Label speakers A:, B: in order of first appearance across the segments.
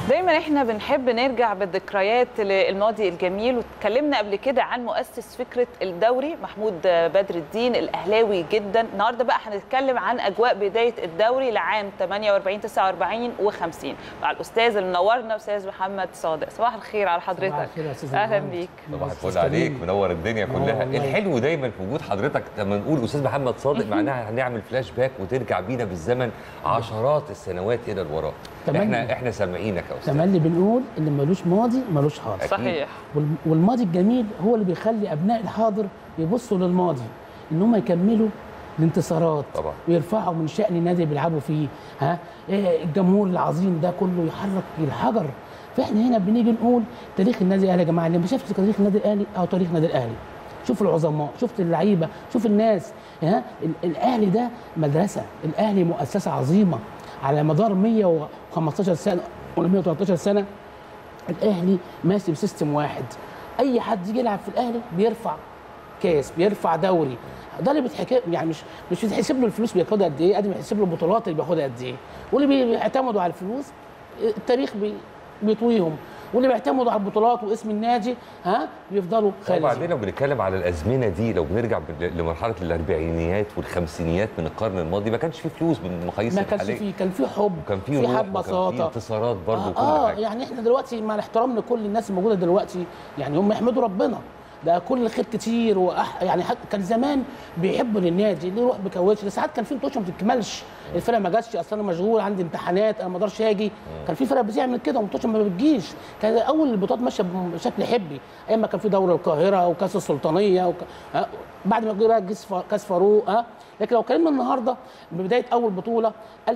A: دايما احنا بنحب نرجع بالذكريات للماضي الجميل واتكلمنا قبل كده عن مؤسس فكره الدوري محمود بدر الدين الاهلاوي جدا النهارده بقى هنتكلم عن اجواء بدايه الدوري لعام 48 49 و50 مع الاستاذ اللي منورنا استاذ محمد صادق صباح الخير على حضرتك
B: صباح الخير يا أستاذ
A: اهلا
B: محمد.
A: بيك
C: صباح الفل عليك منور الدنيا كلها
B: والله.
C: الحلو دايما في وجود حضرتك لما نقول استاذ محمد صادق معناها هنعمل فلاش باك وترجع بينا بالزمن عشرات السنوات الى الوراء
B: تمام.
C: احنا احنا سامعينك يا استاذ
B: تملي بنقول اللي ملوش ماضي ملوش حاضر
C: أكيد.
A: صحيح
B: وال- والماضي الجميل هو اللي بيخلي ابناء الحاضر يبصوا للماضي ان هم يكملوا الانتصارات
C: طبعا.
B: ويرفعوا من شأن النادي اللي بيلعبوا فيه ها إيه الجمهور العظيم ده كله يحرك الحجر فاحنا هنا بنيجي نقول تاريخ النادي الاهلي يا جماعه اللي ما شافش تاريخ النادي الاهلي او تاريخ النادي الاهلي شوف العظماء شفت اللعيبه شوف الناس ها ال- الاهلي ده مدرسه الاهلي مؤسسه عظيمه على مدار 115 سنه ولا 113 سنه الاهلي ماشي بسيستم واحد اي حد يجي يلعب في الاهلي بيرفع كاس بيرفع دوري ده اللي بيتحكي يعني مش مش بيتحسب له الفلوس بياخدها قد ايه قد ما بيتحسب له البطولات اللي بياخدها قد ايه واللي بيعتمدوا على الفلوس التاريخ بي بيطويهم واللي بيعتمدوا على البطولات واسم النادي ها بيفضلوا
C: وبعدين
B: خالدين
C: لو بنتكلم على الازمنه دي لو بنرجع بال- لمرحله الاربعينيات والخمسينيات من القرن الماضي ما كانش فيه فلوس بالمقاييس
B: ما كانش
C: الحاليه
B: فيه كان فيه حب
C: وكان فيه روح
B: حب
C: وكان فيه
B: بساطه
C: انتصارات برضه
B: آه,
C: وكل
B: اه
C: حاجه
B: يعني احنا دلوقتي مع الاحترام لكل الناس الموجوده دلوقتي يعني هم يحمدوا ربنا ده كل خير كتير وأح يعني حتى كان زمان بيحبوا للنادي اللي يروح بكاوتش ده ساعات كان في ماتشات ما بتكملش الفرقه ما جاتش اصل انا مشغول عندي امتحانات انا ما اقدرش اجي كان في فرق بتعمل كده وماتشات ما بتجيش كان اول البطولات ماشيه بشكل حبي ايام ما كان في دوري القاهره وكاس السلطانيه وك... آه، بعد ما جه بقى كاس ف- كاس فاروق ها لكن لو اتكلمنا النهارده ببدايه اول بطوله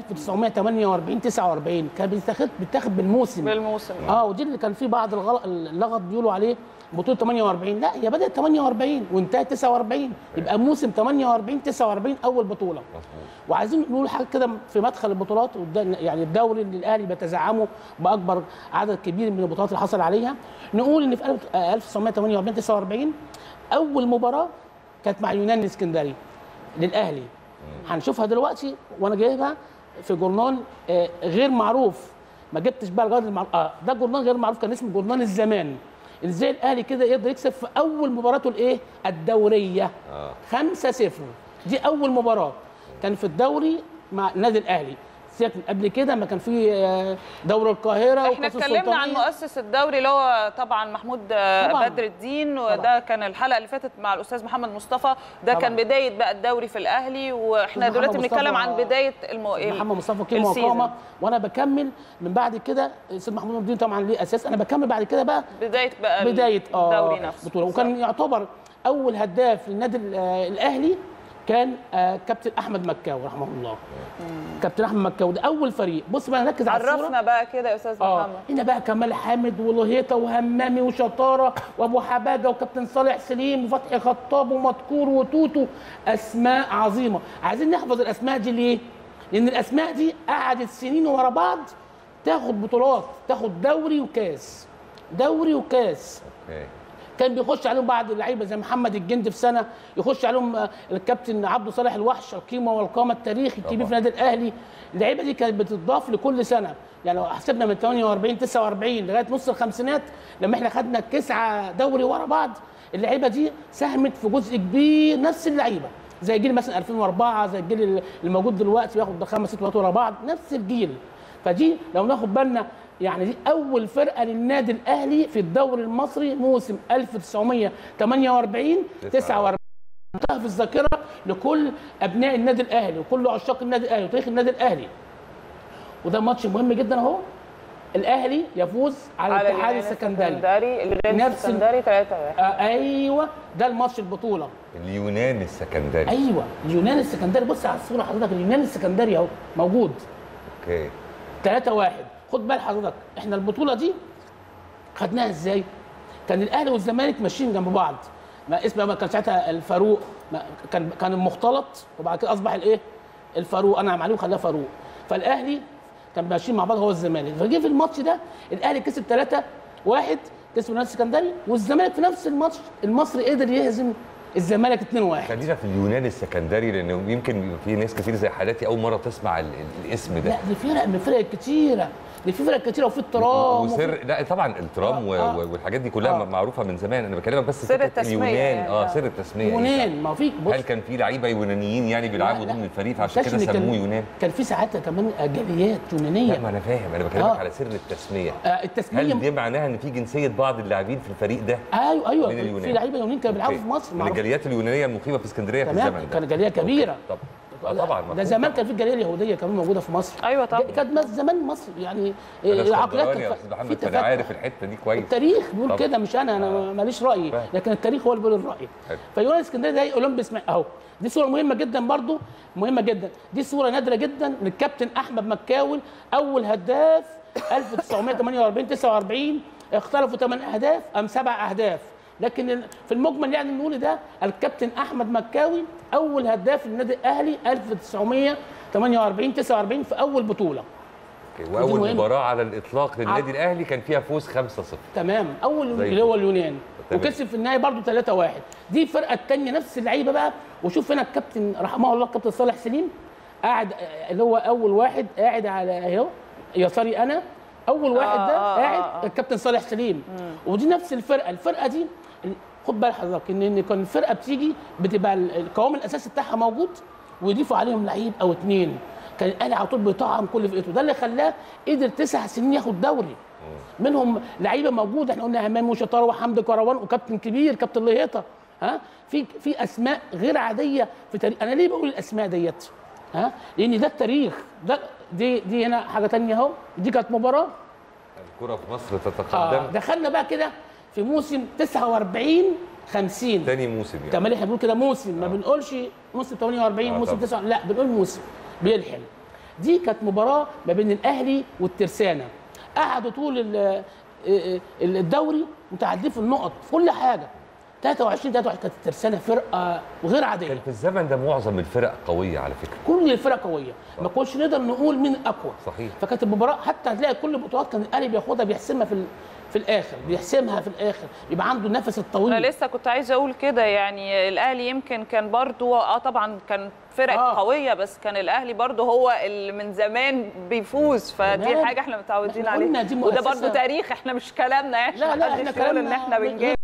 B: 1948 49 كان بيتاخد بيتاخد بالموسم
A: بالموسم
B: اه ودي اللي كان في بعض الغلط اللغط بيقولوا عليه بطوله 48 لا هي بدات 48 وانتهت 49 يبقى موسم 48 49 اول بطوله
C: مظبوط
B: وعايزين نقول حاجه كده في مدخل البطولات والد- يعني الدوري اللي الاهلي بيتزعمه باكبر عدد كبير من البطولات اللي حصل عليها نقول ان في 1000 آه، 1948 49 اول مباراه كانت مع اليونان الاسكندري للاهلي هنشوفها دلوقتي وانا جايبها في جورنال آه، غير معروف ما جبتش بقى لغايه المعروف اه ده جورنال غير معروف كان اسمه جورنال الزمان ازاي الاهلي كده يقدر يكسب في اول مباراته الايه الدوريه
C: اه
B: 5 0 دي اول مباراه كان في الدوري مع النادي الاهلي سيبك من قبل كده ما كان في آه، دوري القاهره
A: احنا
B: وكأس
A: اتكلمنا عن
B: السلطانية.
A: مؤسس الدوري اللي هو طبعا محمود آه،
B: طبعاً.
A: بدر الدين وده
B: طبعاً.
A: كان الحلقه اللي فاتت مع الاستاذ محمد مصطفى ده كان
B: طبعاً.
A: بدايه بقى الدوري في الاهلي واحنا
B: أستاذ
A: دلوقتي
B: محمد
A: بنتكلم
B: مصطفى-
A: عن بدايه المو...
B: محمد مصطفى قيمه
A: السيزون.
B: وقامه وانا بكمل من بعد كده استاذ محمود الدين طبعا ليه اساس انا بكمل بعد كده بقى
A: بدايه بقى
B: بدايه
A: الدوري
B: اه
A: نفسه
B: بطوله وكان يعتبر اول هداف للنادي ال- آه، الاهلي كان آه، كابتن احمد مكاوي رحمه الله كابتن احمد مكاوي ده اول فريق بص بقى نركز على الصوره
A: عرفنا بقى كده يا استاذ
B: اه
A: محمد
B: هنا بقى كمال حامد ولهيطه وهمامي وشطاره وابو حباجه وكابتن صالح سليم وفتحي خطاب ومذكور وتوتو اسماء عظيمه عايزين نحفظ الاسماء دي ليه لان الاسماء دي قعدت سنين ورا بعض تاخد بطولات تاخد دوري وكاس دوري وكاس
C: اوكي
B: كان بيخش عليهم بعض اللعيبه زي محمد الجندي في سنه يخش عليهم آه، الكابتن عبده صالح الوحش القيمه والقامه التاريخي الكبير في
C: طبعاً.
B: النادي الاهلي اللعيبه دي كانت بتضاف لكل سنه يعني لو حسبنا من 48 49 لغايه نص الخمسينات لما احنا خدنا تسعه دوري ورا بعض اللعيبه دي ساهمت في جزء كبير نفس اللعيبه زي جيل مثلا 2004 زي الجيل الموجود دلوقتي بياخد خمس ست بطولات ورا بعض نفس الجيل فدي لو ناخد بالنا يعني دي اول فرقه للنادي الاهلي في الدوري المصري موسم 1948 49 منتهى في الذاكره لكل ابناء النادي الاهلي وكل عشاق النادي الاهلي وتاريخ النادي الاهلي وده ماتش مهم جدا اهو الاهلي يفوز على الاتحاد
A: اليونان
B: السكندري
A: السكندري اليونان
B: نفس ال-
A: السكندري 3 1
B: آه ايوه ده الماتش البطوله
C: اليونان السكندري
B: ايوه اليونان السكندري بص على الصوره حضرتك اليونان السكندري اهو موجود
C: اوكي
B: 3 1 خد بال حضرتك احنا البطوله دي خدناها ازاي؟ كان الاهلي والزمالك ماشيين جنب بعض ما اسمه ما كان ساعتها الفاروق ما كان كان المختلط وبعد كده اصبح الايه؟ الفاروق انعم عليه وخلاه فاروق فالاهلي كان ماشيين مع بعض هو الزمالك فجه في الماتش ده الاهلي كسب 3 1 كسب النادي السكندري والزمالك في نفس الماتش المصري قدر يهزم الزمالك 2-1
C: خلينا في اليونان السكندري لانه يمكن يبقى في ناس كتير زي حالاتي اول مره تسمع ال- ال- الاسم ده
B: لا دي فرق من الفرق الكتيره دي في فرق كتيره وفي الترام وفي-
C: وسر لا طبعا الترام و-
B: آه.
C: و- والحاجات دي كلها
B: آه.
C: معروفه من زمان انا بكلمك بس
A: سر
C: فكرة
A: التسمية
C: اليونان
A: يعني،
C: اه
A: آه.
C: سر التسميه
B: يونان ما في بص
C: هل كان في لعيبه يونانيين يعني بيلعبوا
B: لا، لا.
C: ضمن الفريق فعشان
B: كانش
C: كده
B: إن كان-
C: سموه يونان
B: كان في ساعات كمان جاليات يونانيه
C: لا ما انا فاهم انا بكلمك
B: آه.
C: على سر التسميه
B: آه
C: هل
B: التسميه
C: دي معناها ان في جنسيه بعض اللاعبين في الفريق ده
B: ايوه ايوه
C: من اليونان.
B: في لعيبه يونانيين كانوا بيلعبوا
C: أوكي.
B: في مصر
C: من
B: معروف.
C: الجاليات اليونانيه المقيمه في اسكندريه في
B: تمام
C: الزمن ده
B: كانت جاليه كبيره
C: طب آه طبعا
B: ده
C: مفهوم
B: زمان
C: طبعاً.
B: كان في الجاليه اليهوديه كمان موجوده في مصر
A: ايوه طبعا
B: كانت مس- زمان مصر يعني
C: انا
B: العقليات
C: اسكندراني يا
B: كانت
C: استاذ
B: في
C: محمد فانا
B: تفتح.
C: عارف الحته دي كويس
B: التاريخ بيقول
C: طبعاً.
B: كده مش انا انا
C: آه.
B: ماليش راي
C: فاهم.
B: لكن التاريخ هو اللي بيقول الراي
C: حلو.
B: فيونان اسكندريه ده اولمبيس مع- اهو دي صوره مهمه جدا برضو مهمه جدا دي صوره نادره جدا للكابتن احمد مكاول اول هداف 1948 49 اختلفوا 8 اهداف ام سبع اهداف لكن ال- في المجمل يعني نقول ده الكابتن احمد مكاوي اول هداف النادي الاهلي 1948 49 في اول بطوله
C: أوكي. واول
B: مهمة.
C: مباراه على الاطلاق للنادي الاهلي كان فيها فوز 5-0
B: تمام اول
C: زي
B: اللي هو اليونان
C: تمام.
B: وكسب في النهايه برضه 3 1 دي الفرقه الثانيه نفس اللعيبه بقى وشوف هنا الكابتن رحمه الله الكابتن صالح سليم قاعد آه، اللي هو اول واحد قاعد على اهو يساري انا اول واحد ده
A: آه، آه،
B: قاعد
A: آه.
B: الكابتن صالح سليم ودي نفس الفرقه الفرقه دي خد بال حضرتك ان ان كان الفرقه بتيجي بتبقى ال- القوام الاساسي بتاعها موجود ويضيفوا عليهم لعيب او اثنين كان الاهلي على طول بيطعم كل فرقته ده اللي خلاه قدر تسع سنين ياخد دوري منهم لعيبه موجوده احنا قلنا همام وشطاره وحمدي كروان وكابتن كبير كابتن لهيطه ها في في اسماء غير عاديه في تاريخ انا ليه بقول الاسماء ديت ها لان ده التاريخ ده دي دي هنا حاجه تانية اهو دي كانت مباراه
C: الكره في مصر
B: اه
C: تتقدم
B: دخلنا بقى كده في موسم 49 50
C: تاني موسم يعني
B: كمان احنا بنقول كده موسم ما بنقولش موسم 48
C: آه
B: موسم
C: طبعا.
B: 9 لا بنقول موسم بيلحم دي كانت مباراه ما بين الاهلي والترسانه قعدوا طول ال- ال- الدوري متعدين في النقط في كل حاجه 23 23 كانت الترسانه فرقه غير عاديه
C: كان في الزمن ده معظم الفرق قويه على فكره
B: كل الفرق قويه ما كناش نقدر نقول مين اقوى
C: صحيح
B: فكانت المباراه حتى هتلاقي كل البطولات كان الاهلي بياخدها بيحسمها في ال- في الاخر بيحسمها في الاخر يبقى عنده النفس الطويل
A: انا لسه كنت عايزه اقول كده يعني الاهلي يمكن كان برضو اه طبعا كان فرق
B: آه.
A: آه. قويه بس كان الاهلي برضو هو اللي من زمان بيفوز فدي
B: تمام.
A: حاجه احنا متعودين
B: إحنا قلنا
A: عليها
B: دي
A: وده
B: مؤسسة-
A: برضو تاريخ احنا مش كلامنا احنا
B: لا، لا،
A: محدش
B: إحنا
A: يقول ان
B: كلامنا
A: احنا بنجيب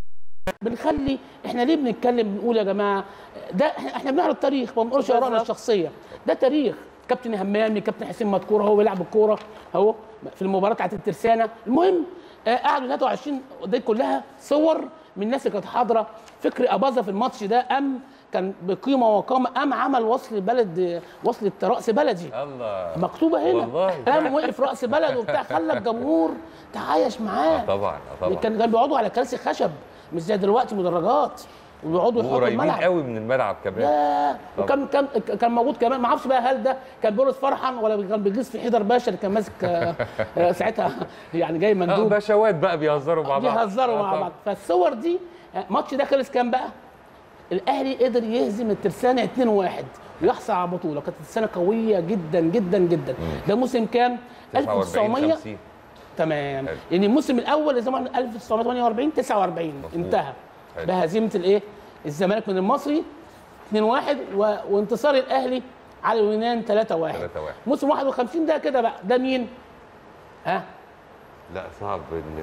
B: بنخلي احنا ليه بنتكلم بنقول يا جماعه ده احنا احنا بنعرض تاريخ ما بنقولش ارائنا
A: بالظبط.
B: الشخصيه ده تاريخ كابتن همامي كابتن حسين مذكور هو بيلعب الكوره اهو في المباراه بتاعت الترسانه المهم آه، قعدوا 23 دي كلها صور من الناس اللي كانت حاضره فكري اباظه في الماتش ده ام كان بقيمه وقامه ام عمل وصل بلد وصل راس بلدي
C: الله
B: مكتوبه هنا
C: والله.
B: قام وقف راس بلد وبتاع خلى الجمهور تعايش معاه
C: آه طبعا آه طبعا
B: كان كان بيقعدوا على كراسي خشب مش زي دلوقتي مدرجات وبيقعدوا يحطوا
C: وقريبين
B: الملعب
C: قوي من الملعب كمان
B: ياه وكان كان كان موجود كمان ما اعرفش بقى هل ده كان بيرقص فرحا ولا كان بيجلس في حيدر باشا اللي كان ماسك آه، آه، ساعتها يعني جاي
C: آه
B: مندوب
C: باشوات بقى بيهزروا مع بعض
B: بيهزروا
C: آه
B: مع
C: طبعاً.
B: بعض فالصور دي آه، الماتش ده خلص كام بقى؟ الاهلي قدر يهزم الترسانه 2-1 ويحصل على البطوله كانت الترسانه قويه جدا جدا جدا ده موسم كام؟
C: 49
B: 1900
C: 50
B: تمام
C: حلو.
B: لان الموسم الاول زي ما قلنا 1948 49
C: مظبوط.
B: انتهى
C: حلو.
B: بهزيمه الايه الزمالك من المصري 2-1 و... وانتصار الاهلي على اليونان 3-1
C: 3-1
B: موسم 51 ده كده بقى ده مين ها
C: لا صعب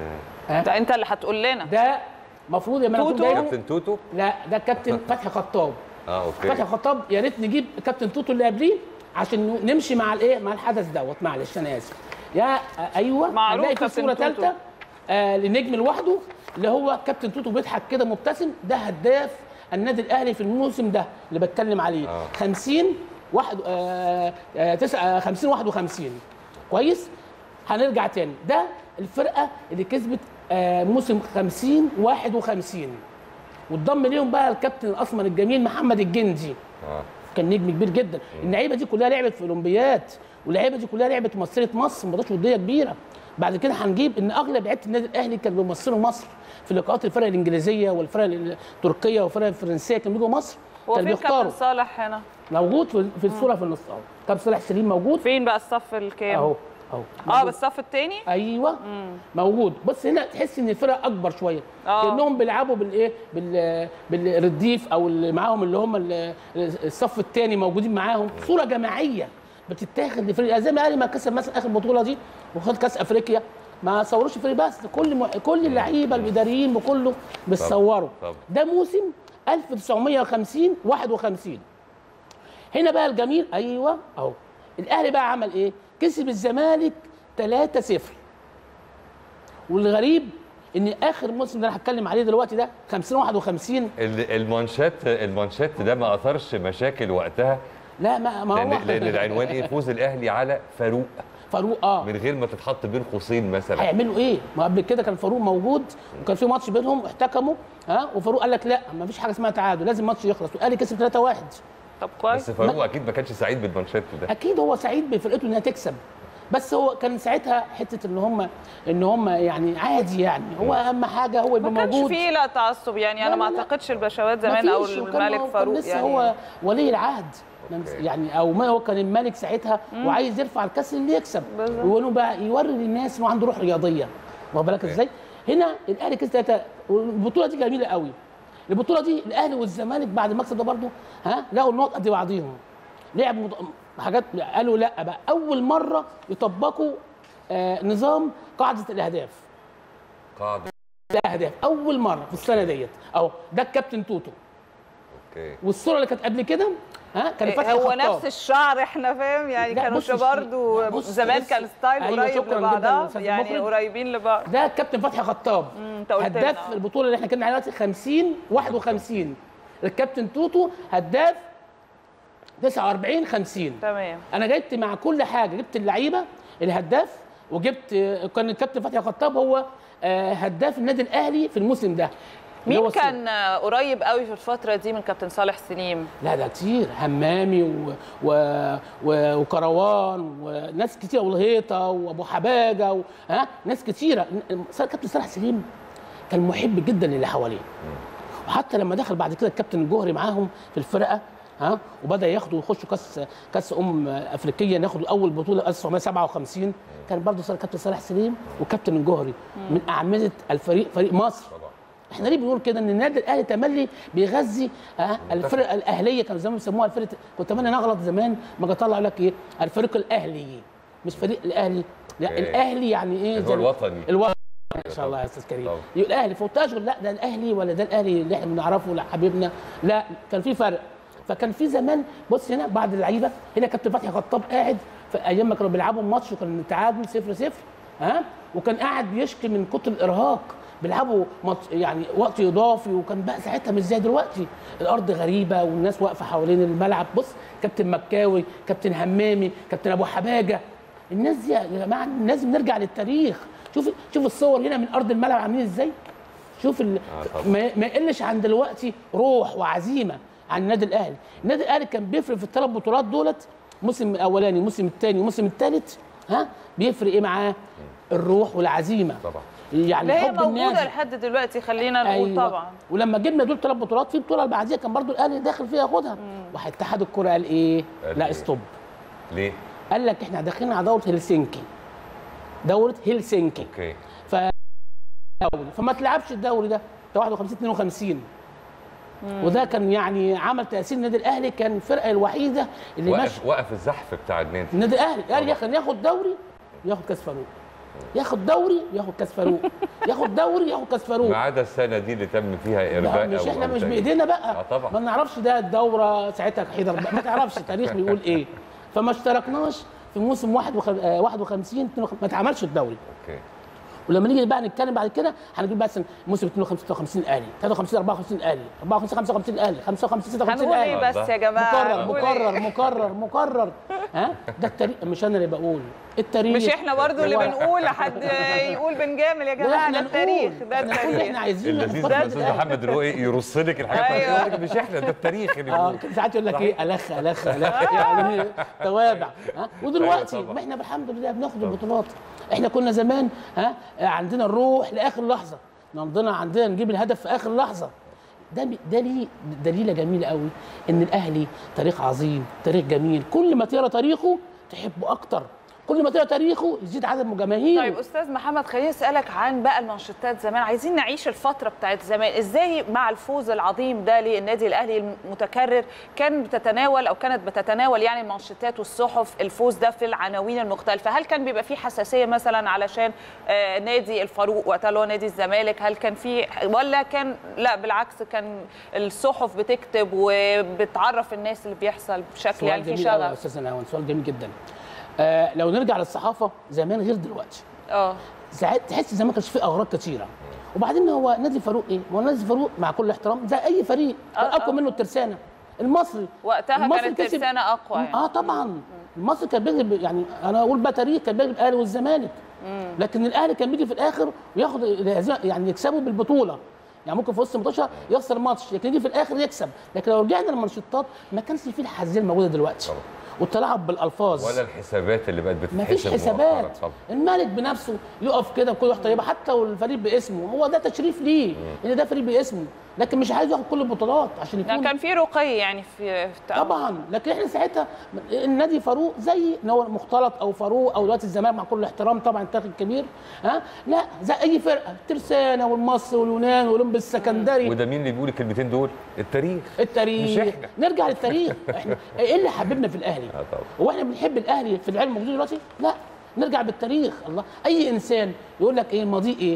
C: ان
A: ده انت اللي هتقول لنا
B: ده المفروض يا ما أنا كنت
A: توتو؟
B: جايبه
C: كابتن توتو
B: لا ده كابتن فتحي خطاب
C: اه
B: فتحي
C: اوكي
B: خطاب يا ريت نجيب كابتن توتو اللي قبليه عشان نمشي مع الايه مع الحدث دوت معلش انا اسف يا آه، ايوه
A: معروف
B: هنلاقي في
A: كابتن
B: صوره
A: توتو.
B: ثالثه آه لنجم لوحده اللي هو كابتن توتو بيضحك كده مبتسم ده هداف النادي الاهلي في الموسم ده اللي بتكلم عليه
C: آه.
B: 50 واحد آه آه تسعة- آه 50 51 كويس هنرجع تاني ده الفرقه اللي كسبت آه موسم 50 51 واتضم ليهم بقى الكابتن الاسمر الجميل محمد الجندي
C: اه
B: كان نجم كبير جدا اللعيبه دي كلها لعبت في اولمبياد واللعيبه دي كلها لعبت ممثله مصر مباراه وديه كبيره بعد كده هنجيب ان اغلب لعيبه النادي الاهلي كانوا بيمثلوا مصر في لقاءات الفرق الانجليزيه والفرق التركيه والفرق الفرنسيه كانوا بيجوا مصر
A: هو
B: كانوا
A: فين كابتن
B: بيختاروا
A: صالح هنا
B: موجود في- في الصوره في النص اهو كابتن صالح سليم موجود
A: فين بقى الصف الكام
B: اهو اهو
A: اه
B: موجود.
A: بالصف الثاني
B: ايوه موجود بص هنا تحس ان الفرق اكبر شويه
A: آه.
B: كانهم بيلعبوا بالايه بال بالرديف او اللي معاهم اللي هم ال- الصف الثاني موجودين معاهم صوره جماعيه بتتاخد لفريق زي ما الاهلي ما كسب مثلا اخر بطوله دي وخد كاس افريقيا ما صوروش فريق بس كل م... كل اللعيبه الاداريين وكله بيصوروا
C: طبعا.
B: ده موسم 1950 51 هنا بقى الجميل ايوه اهو الاهلي بقى عمل ايه؟ كسب الزمالك 3-0 والغريب ان اخر موسم اللي انا هتكلم عليه دلوقتي ده 50 51
C: ال- المانشات المانشات ده ما اثرش مشاكل وقتها
B: لا ما ما
C: لان
B: هو
C: لان العنوان ايه فوز الاهلي على فاروق
B: فاروق اه
C: من غير ما تتحط بين قوسين مثلا
B: هيعملوا ايه؟ ما قبل كده كان فاروق موجود وكان في ماتش بينهم احتكموا ها وفاروق قال لك لا ما فيش حاجه اسمها تعادل لازم الماتش يخلص والاهلي كسب 3-1
A: طب كويس
C: بس فاروق اكيد ما كانش سعيد بالمانشات ده
B: اكيد هو سعيد بفرقته انها تكسب بس هو كان ساعتها حته ان هم ان هم يعني عادي يعني هو اهم حاجه هو يبقى
A: ما كانش
B: موجود
A: فيه لا تعصب يعني
B: لا،
A: انا ما
B: لا، لا.
A: اعتقدش البشوات زمان او
B: مفيش، وكان
A: الملك
B: هو كان
A: فاروق
B: لسه
A: يعني
B: هو ولي العهد
C: أوكي.
B: يعني او ما هو كان الملك ساعتها وعايز يرفع الكاس اللي يكسب
A: بالظبط.
B: وانه بقى يوري للناس انه عنده روح رياضيه واخد بالك
C: أوكي.
B: ازاي؟ هنا الاهلي كسب ثلاثه والبطوله دي جميله قوي البطوله دي الاهلي والزمالك بعد المكسب ده برضه ها لقوا النقط قد بعضيهم لعبوا مط- حاجات قالوا لا بقى اول مره يطبقوا آه نظام قاعده الاهداف
C: قاعده
B: الاهداف اول مره في السنه ديت اهو ده الكابتن توتو
C: اوكي
B: والصوره اللي كانت قبل كده ها كان فتحي
A: هو
B: خطاب.
A: نفس الشعر احنا فاهم يعني
B: لا،
A: كانوا
B: بص الشيء-
A: برضه
B: لا، بص-
A: زمان
B: بص.
A: كان ستايل
B: أيوة،
A: قريب
B: شكراً جداً
A: لبعضها
B: للأستاذ
A: يعني
B: المخرج.
A: قريبين لبعض
B: ده الكابتن فتحي خطاب
A: أنت قلت لنا،
B: هداف
A: آه.
B: البطوله اللي احنا كنا عليها دلوقتي 50 51 الكابتن توتو هداف 49 50
A: تمام
B: انا جبت مع كل حاجه جبت اللعيبه الهداف وجبت كان الكابتن فتحي خطاب هو آه، هداف النادي الاهلي في الموسم ده اللي هو
A: مين كان آه، قريب قوي في الفتره دي من كابتن صالح سليم
B: لا ده كتير همامي و... و... و... وكروان وناس كتير والهيطه وابو حباجه و... ها ناس كتيره صار كابتن صلاح سليم كان محب جدا للي حواليه وحتى لما دخل بعد كده الكابتن الجوهري معاهم في الفرقه ها وبدا ياخدوا يخشوا كاس كاس امم افريقيه ناخدوا اول بطوله 1957 كان برضه صار كابتن صلاح سليم وكابتن الجوهري من اعمده الفريق فريق مصر
C: طبعا
B: احنا ليه بنقول كده ان النادي الاهلي تملي بيغذي اه الفرق الاهليه كانوا زمان بيسموها الفرق كنت اتمنى نغلط زمان ما اجي اطلع لك ايه الفريق الاهلي مش فريق الاهلي لا
C: أوكي.
B: الاهلي يعني ايه
C: اللي
B: زي
C: هو الوطني
B: الوطني ان شاء الله يا استاذ كريم
C: طبعا.
B: يبقى الاهلي فوت اشغل لا ده الاهلي ولا ده الاهلي اللي احنا بنعرفه لا حبيبنا لا كان في فرق فكان في زمان بص هنا بعض اللعيبه هنا كابتن فتحي خطاب قاعد في ايام ما كانوا بيلعبوا الماتش وكان التعادل 0 0 ها وكان قاعد بيشكي من كتر الارهاق بيلعبوا ماتش يعني وقت اضافي وكان بقى ساعتها مش زي دلوقتي الارض غريبه والناس واقفه حوالين الملعب بص كابتن مكاوي كابتن همامي كابتن ابو حباجه الناس دي يا جماعه لازم نرجع للتاريخ شوف شوف الصور هنا من ارض الملعب عاملين ازاي شوف ال...
C: آه طبعا.
B: ما ما يقلش عن دلوقتي روح وعزيمه عن النادي الاهلي النادي الاهلي كان بيفرق في الثلاث بطولات دولت الموسم الاولاني الموسم الثاني والموسم الثالث ها بيفرق ايه معاه الروح والعزيمه
C: طبعا
B: يعني
A: اللي هي
B: حب
A: موجوده
B: النادي
A: لحد دلوقتي خلينا نقول
B: أيوة.
A: طبعا
B: ولما جبنا دول ثلاث بطولات في بطوله اللي بعديها كان برضو الاهلي داخل فيها ياخدها واتحاد الكره قال ايه
C: قال
B: لا
C: إيه؟
B: استوب
C: ليه
B: قال لك احنا داخلين على دوره هلسنكي دوره هلسنكي
C: اوكي
B: ف دوري فما تلعبش الدوري ده ده 51 52 وده كان يعني عمل تاثير النادي الاهلي كان الفرقه الوحيده اللي ماشيه
C: وقف وقف الزحف بتاع النادي
B: النادي الاهلي الاهلي
C: طبعا.
B: كان ياخد دوري ياخد كاس فاروق ياخد دوري ياخد كاس فاروق ياخد دوري ياخد كاس فاروق
C: ما عدا السنه دي اللي تم فيها
B: لا
C: ارباء
B: مش
C: أو-
B: احنا
C: أو
B: مش
C: تغيير.
B: بايدينا بقى
C: آه طبعا.
B: ما نعرفش ده الدوره ساعتها حيدر بقى. ما تعرفش التاريخ بيقول ايه فما اشتركناش في موسم 51 آه، 51 52 ما اتعملش الدوري
C: اوكي
B: ولما نيجي بقى نتكلم بعد كده هنجيب بقى مثلا موسم 52 56 اهلي 53 54 اهلي 54 55 اهلي 55 56
A: هنقول
B: اهلي
A: ايه بس يا جماعه
B: مكرر
A: هنقول
B: مكرر
A: إيه؟
B: مكرر مكرر ها ده التاريخ مش انا اللي بقول التاريخ
A: مش احنا برضو اللي
B: الورق.
A: بنقول لحد يقول بنجامل يا
B: لا،
A: جماعه
B: احنا
A: ده التاريخ
B: نقول.
A: ده
B: احنا نقول اللي احنا
A: التاريخ
B: عايزينه
C: اللذيذ
B: نفكر
C: في
B: في
C: الاستاذ
B: الأهلي.
C: محمد اللي هو ايه يرص لك الحاجات
A: أيوة.
C: يقول لك مش احنا ده التاريخ اللي
B: اه
C: بيقول.
B: ساعات يقول لك
C: صحيح.
B: ايه الخ الخ الخ يعني توابع ها ودلوقتي
C: أيوة طبعا.
B: ما احنا الحمد لله بناخد البطولات احنا كنا زمان ها عندنا الروح لاخر لحظه عندنا عندنا نجيب الهدف في اخر لحظه ده بي- ده ليه دليله جميله قوي ان الاهلي تاريخ عظيم تاريخ جميل كل ما تقرا تاريخه تحبه اكتر كل ما تقرا تاريخه يزيد عدد جماهيره
A: طيب استاذ محمد خليني اسالك عن بقى المانشيتات زمان عايزين نعيش الفتره بتاعت زمان ازاي مع الفوز العظيم ده للنادي الاهلي المتكرر كان بتتناول او كانت بتتناول يعني المانشيتات والصحف الفوز ده في العناوين المختلفه هل كان بيبقى فيه حساسيه مثلا علشان آه، نادي الفاروق وقتها اللي هو نادي الزمالك هل كان في ولا كان لا بالعكس كان الصحف بتكتب وبتعرف الناس اللي بيحصل بشكل
B: سؤال
A: يعني في
B: جميل قوي يا
A: شغف
B: استاذ نعمان سؤال جميل جدا آه لو نرجع للصحافه زمان غير دلوقتي
A: اه
B: ساعات تحس زمان كانش فيه اغراض كتيره وبعدين هو نادي الفاروق ايه؟ ما هو نادي الفاروق مع كل احترام زي اي فريق كان
A: آه،
B: اقوى
A: آه.
B: منه الترسانه المصري
A: وقتها
B: المصري
A: كانت
B: كسب-
A: ترسانة أقوى يعني.
B: اه طبعا المصري كان بيغلب يعني انا اقول بقى تاريخ كان بيغلب الاهلي والزمالك لكن الاهلي كان بيجي في الاخر وياخد يعني يكسبه بالبطوله يعني ممكن في وسط الماتش يخسر ماتش لكن يجي في الاخر يكسب لكن لو رجعنا للمنشطات ما كانش فيه الحزيه الموجوده دلوقتي
C: طبعا.
B: والتلاعب بالالفاظ
C: ولا الحسابات اللي بقت بتتحسب
B: ما فيش
C: مؤخراً
B: حسابات
C: طبعا
B: الملك بنفسه يقف كده بكل واحد طيبه حتى والفريق باسمه هو ده تشريف ليه ان ده فريق باسمه لكن مش عايز ياخد كل البطولات عشان
A: يعني
B: يكون
A: كان في رقي يعني في في التعامل.
B: طبعا لكن احنا ساعتها النادي فاروق زي ان هو مختلط او فاروق او دلوقتي الزمالك مع كل الاحترام طبعا التاريخ الكبير ها لا زي اي فرقه ترسانه والمصري واليونان والاولمبي السكندري
C: وده مين اللي بيقول الكلمتين دول؟ التاريخ
B: التاريخ
C: مش إحنا.
B: نرجع للتاريخ احنا ايه اللي حببنا في الاهلي
C: اه طبعا
B: هو احنا بنحب الاهلي في العلم الموجود دلوقتي لا نرجع بالتاريخ الله اي انسان يقول لك ايه ماضيه ايه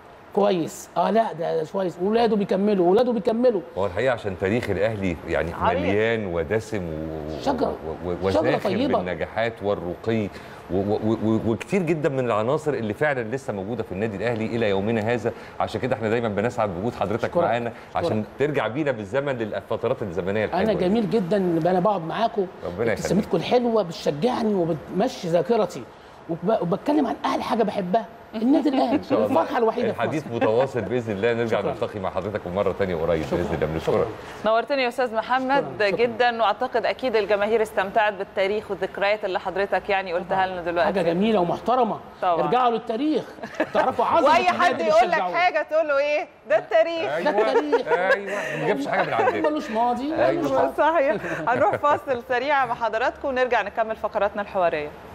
B: كويس اه لا ده كويس ولاده بيكملوا ولاده بيكملوا
C: هو الحقيقه عشان تاريخ الاهلي يعني
A: عريق.
C: مليان ودسم و...
B: شجرة.
C: و... و...
B: شجرة
C: وزاخر
B: طيبة.
C: بالنجاحات والرقي و... و... و... وكتير جدا من العناصر اللي فعلا لسه موجوده في النادي الاهلي الى يومنا هذا عشان كده احنا دايما بنسعد بوجود حضرتك
B: أشكرك.
C: معانا عشان
B: أشكرك.
C: ترجع بينا بالزمن للفترات الزمنيه الحلوه
B: انا
C: دي.
B: جميل جدا ان انا بقعد معاكم
C: ربنا يخليك.
B: ابتسامتكم الحلوه بتشجعني وبتمشي ذاكرتي وب- وبتكلم عن احلى حاجه بحبها النادي الاهلي
C: ان شاء الله
B: الفرحه الوحيده في
C: الحديث
B: مصر.
C: متواصل باذن الله نرجع
B: شكراً.
C: نلتقي مع حضرتك مره ثانيه قريب
B: شكراً.
C: باذن الله بنشكرك
B: شكراً.
A: نورتني يا استاذ محمد
B: شكراً، شكراً.
A: جدا واعتقد اكيد الجماهير استمتعت بالتاريخ والذكريات اللي حضرتك يعني قلتها لنا
B: حاجه
A: دلوقتي
B: جميله ومحترمه
A: طبعاً.
B: ارجعوا للتاريخ تعرفوا عظمه
A: واي حد
B: النادي
A: يقول لك
B: بتشجعوه.
A: حاجه تقول له ايه ده التاريخ
C: ايوه
B: التاريخ.
C: ايوه ما نجيبش حاجه من عندنا
B: ملوش ماضي
C: أيوة.
B: ملوش حاضر.
A: صحيح هنروح فاصل سريع مع حضراتكم ونرجع نكمل فقراتنا الحواريه